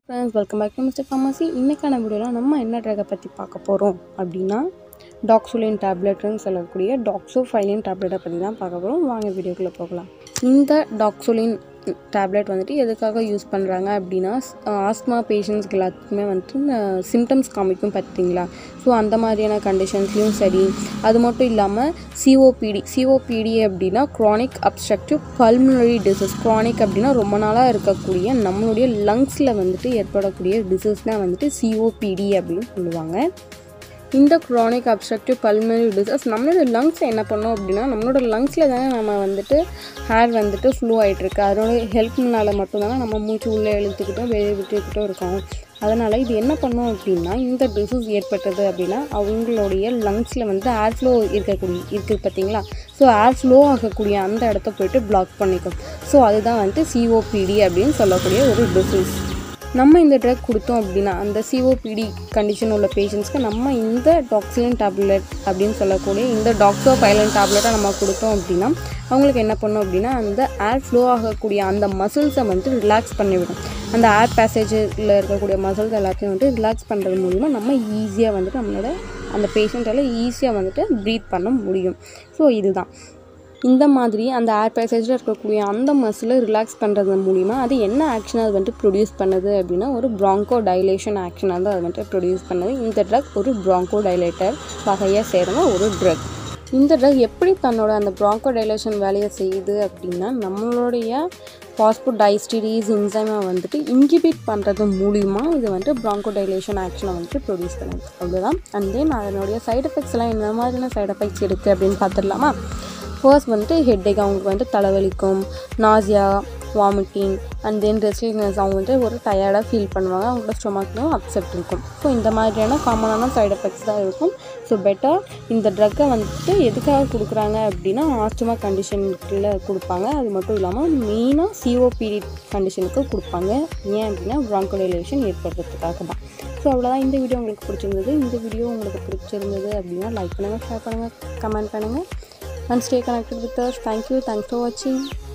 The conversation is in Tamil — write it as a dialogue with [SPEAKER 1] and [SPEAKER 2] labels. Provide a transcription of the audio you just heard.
[SPEAKER 1] Friends welcome back to mister pharmacy இன்றைக்கான வீடியோவில் நம்ம என்ன ட்ரகை பற்றி பார்க்க போகிறோம் அப்படின்னா டாக்ஸோலின் டேப்லெட்னு சொல்லக்கூடிய டாக்ஸோஃபைலின் டேப்லெட்டை பற்றி தான் பார்க்க போகிறோம் வாங்க வீடியோக்குள்ளே போகலாம் இந்த டாக்ஸோலின் டேப்லெட் வந்துட்டு எதுக்காக யூஸ் பண்ணுறாங்க அப்படின்னா ஆஸ்மா பேஷண்ட்ஸ்க்கு எல்லாத்துக்குமே வந்துட்டு சிம்டம்ஸ் காமிக்கும் பார்த்தீங்களா ஸோ அந்த மாதிரியான கண்டிஷன்ஸ்லையும் சரி அது மட்டும் இல்லாமல் சிஓபிடி சிஓபிடி அப்படின்னா chronic obstructive pulmonary disease chronic அப்படின்னா ரொம்ப நாளாக இருக்கக்கூடிய நம்மளுடைய லங்ஸில் வந்துட்டு ஏற்படக்கூடிய டிசீஸ்னால் வந்துட்டு சிஓபிடி அப்படின்னு சொல்லுவாங்க இந்த க்ரானிக் அப்ஸ்ட்ரக்டிவ் பல்மனரி டிசீஸ் நம்மளோட லங்ஸை என்ன பண்ணோம் அப்படின்னா நம்மளோட லங்ஸில் தானே நம்ம வந்துட்டு ஹேர் வந்துட்டு ஃப்ளோ ஆகிட்டுருக்கு அதோட ஹெல்ப்னால மட்டும்தானே நம்ம மூச்சு உள்ளே இழுத்துக்கிட்டோம் வெளியே விட்டுக்கிட்டும் இருக்கோம் அதனால் இது என்ன பண்ணோம் அப்படின்னா இந்த டிசீஸ் ஏற்பட்டது அப்படின்னா அவங்களுடைய லங்ஸில் வந்து ஏர் ஃப்ளோ இருக்கக்கூடிய இருக்குது பார்த்தீங்களா ஸோ ஏர் ஃப்ளோ ஆகக்கூடிய அந்த இடத்த போயிட்டு பிளாக் பண்ணிக்கும் ஸோ அதுதான் வந்துட்டு சிஓபிடி அப்படின்னு சொல்லக்கூடிய ஒரு டிசீஸ் நம்ம இந்த ட்ரக் கொடுத்தோம் அப்படின்னா அந்த சிஓபிடி கண்டிஷன் உள்ள பேஷண்ட்ஸ்க்கு நம்ம இந்த டாக்ஸிலின் டேப்லெட் அப்படின்னு சொல்லக்கூடிய இந்த டாக்ஸோ பைலன் டேப்லெட்டை நம்ம கொடுத்தோம் அப்படின்னா அவங்களுக்கு என்ன பண்ணோம் அப்படின்னா அந்த ஏர் ஃப்ளோ ஆகக்கூடிய அந்த மசில்ஸை வந்து ரிலாக்ஸ் பண்ணிவிடும் அந்த ஏர் பேசேஜில் இருக்கக்கூடிய மசில்ஸ் எல்லாத்தையும் வந்துட்டு ரிலாக்ஸ் பண்ணுறது மூலிமா நம்ம ஈஸியாக வந்துட்டு நம்மளோட அந்த பேஷண்ட்டால் ஈஸியாக வந்துட்டு ப்ரீத் பண்ண முடியும் ஸோ இதுதான் இந்த மாதிரி அந்த ஏர் பேசேஜில் இருக்கக்கூடிய அந்த மசிலை ரிலாக்ஸ் பண்ணுறது மூலிமா அது என்ன ஆக்ஷன் அது வந்துட்டு ப்ரொடியூஸ் பண்ணுது அப்படின்னா ஒரு ப்ராங்கோ டைலேஷன் ஆக்ஷனாக தான் அது வந்துட்டு ப்ரொடியூஸ் பண்ணுது இந்த ட்ரக் ஒரு ப்ராங்கோ டைலேட்டர் வகையை சேர்ந்த ஒரு ட்ரக் இந்த ட்ரக் எப்படி தன்னோட அந்த ப்ராங்கோ டைலேஷன் வேலையை செய்யுது அப்படின்னா நம்மளுடைய பாஸ்போர்ட் டைஸ்டிரிஸ் இன்சைமை வந்துட்டு இன்கிபிட் பண்ணுறது மூலிமா இது வந்துட்டு ப்ராங்கோ டைலேஷன் ஆக்ஷனை வந்துட்டு ப்ரொடியூஸ் பண்ணுது அவ்வளோதான் அண்ட் தென் அதனுடைய சைட் எஃபெக்ட்ஸ் எல்லாம் என்ன மாதிரியான சைட் எஃபெக்ட்ஸ் இருக்குது அப்படின்னு பார்த்துடலாமா ஃபர்ஸ்ட் வந்துட்டு ஹெட்டேக் அவங்களுக்கு வந்துட்டு தலைவலிக்கும் nausea vomiting and then restlessness அவங்க வந்துட்டு ஒரு டயர்டாக ஃபீல் பண்ணுவாங்க அவங்களோட ஸ்டொமக்லையும் அப்செட் இருக்கும் ஸோ இந்த மாதிரியான காமனான சைடு எஃபெக்ட்ஸ் தான் இருக்கும் ஸோ பெட்டர் இந்த ட்ரக்கை வந்துட்டு எதுக்காக கொடுக்குறாங்க அப்படின்னா ஆஸ்துமா கண்டிஷனுக்குள்ள கொடுப்பாங்க அது மட்டும் இல்லாமல் மெயினாக சிஓபிடி கண்டிஷனுக்கு கொடுப்பாங்க ஏன் அப்படின்னா ப்ராங்கோடைலேஷன் ஏற்படுறதுக்காக தான் ஸோ அவ்வளோதான் இந்த வீடியோ உங்களுக்கு பிடிச்சிருந்தது இந்த வீடியோ உங்களுக்கு பிடிச்சிருந்தது அப்படின்னா லைக் பண்ணுங்கள் ஷேர் பண்ணுங்கள் கமெண்ட் பண்ணுங்கள் and stay connected with us. Thank you. Thanks for watching.